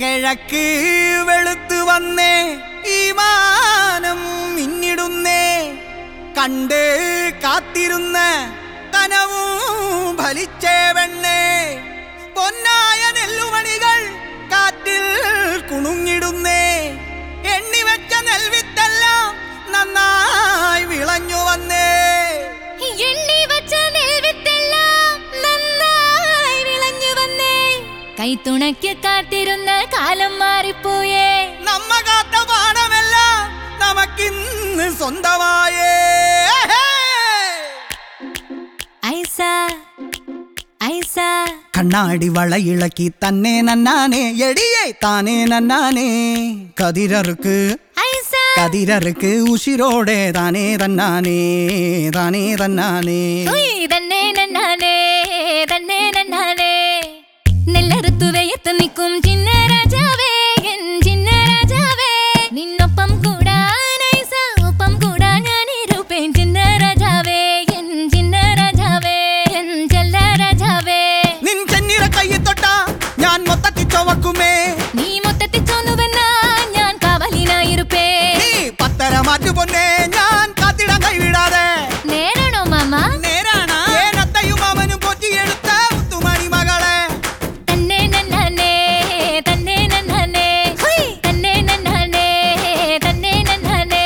കിഴക്ക് വെളുത്തു വന്നേ ഈ മാനം മിന്നിടുന്നേ കണ്ട് കാത്തിരുന്ന കനവും ഫലിച്ചേ വെണ്ണേ പൊന്നായ നെല്ലുമണികൾ കാറ്റിൽ കുണുങ്ങിടുന്നേ എണ്ണിവെച്ച നെൽവിത്തെല്ലാം നന്നായി വിളഞ്ഞു വന്നേ എണ്ണി വച്ച നെൽവിത്തെല്ലാം നന്നായി വിളഞ്ഞു വന്നേ കൈത്തുണയ്ക്ക് കാത്തിരുന്ന കാലം മാറിപ്പോയേ നമ്മ കാത്ത പാടമെല്ലാം നമുക്കിന്ന് സ്വന്തമായേ ഐസ ഐസ കണ്ണാടി വളയിളക്കി തന്നെ നന്നാനേ എടിയേ താനേ നന്നാനേ കതിരറുക്ക് ഐസ കതിരറുക്ക് ഉശിരോടെ താനേ തന്നാനേ താനേ തന്നാനേ ഉയ് തന്നെ നന്നാനേ തന്നെ നന്നാനേ നെല്ലറുത്തു വെയത്ത് നിൽക്കും ചിന്ന രാജാവേ എൻ ചിന്ന രാജാവേ നിന്നൊപ്പം കൂടാൻ ഐസ ഒപ്പം കൂടാൻ ഞാൻ ഇരുപ്പേൻ ചിന്ന രാജാവേ എൻ ചിന്ന രാജാവേ എൻ ചെല്ല രാജാവേ നിൻ ചെന്നിറ കയ്യിൽ തൊട്ട ഞാൻ മൊത്തത്തിൽ ചുവക്കുമേ നീ മൊത്തത്തിൽ ചോന്നുവെന്നാ ഞാൻ കാവലിനായിരുപ്പേ നീ പത്തര മാറ്റു പൊന്നേ ഞാൻ കാത്തിടാൻ കൈവിടാതെ നേരാണോ മാമ നേരാണ് ഏനത്തയും അവനും പൊറ്റിയെടുത്ത മുത്തുമണി മകളെ തന്നെ നന്നാനേ തന്നെ നന്നാനേ ഹുയ് തന്നെ നന്നാനേ തന്നെ നന്നാനേ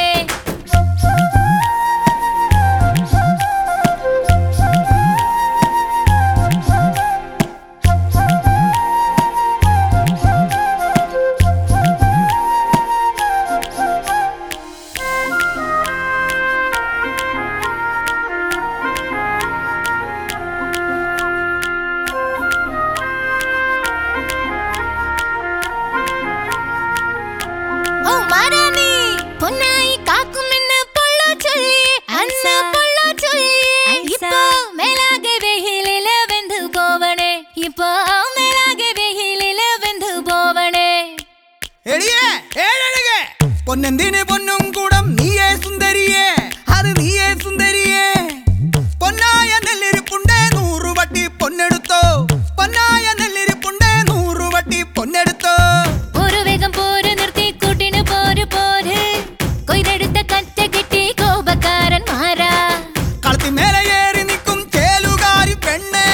ഓ മാരാണി പൊന്നായി കാക്കുമെന്ന് പൊള്ളോ ചൊല്ലി അന്ന് പൊള്ളോ ചൊല്ലി ഇപ്പോ മേലാകെ വെയിലില വെന്തു പോവണേ ഇപ്പോ മേലാകെ വെയിലില വെന്തു പോവണേ എടിയേ ഏഴഴകേ പൊന്നെന്തിന് പൊന്നും കൂടം നീയേ സുന്ദരിയേ അത് നീയേ സുന്ദരിയേ പൊന്നായ നെല്ലിരിപ്പുണ്ടേ നൂറു വട്ടി പൊന്നെടുത്തോ പൊന്നായ നെല്ലിരിപ്പുണ്ടേ നൂറു വട്ടി പൊന്നെടുത്തോ ഒരു വേഗം പോര് നിർത്തി കൂട്ടിന് പോര് പോര് കൊയ്തെടുത്ത കറ്റ കിട്ടി കോപക്കാരന്മാരാ കളത്തി മേലെ ഏറി നിൽക്കും ചേലുകാരി പെണ്ണേ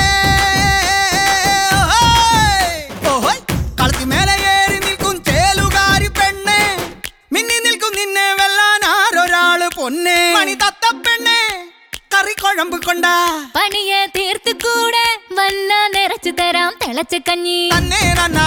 ഓഹോയ്. ഓഹോയ്. കളത്തി മേലെ ഏറി നിൽക്കും ചേലുകാരി പെണ്ണേ മിന്നി നിൽക്കും നിന്നെ വെല്ലാൻ ആരൊരാള് പൊന്നേ മണി തത്ത പെണ്ണേ കറിക്കുഴമ്പ് കൊണ്ടാ പണിയെ തീർത്തു കൂടെ വന്ന നിറച്ചു തരാം തിളച്ച കഞ്ഞി തന്നെ നന്നാ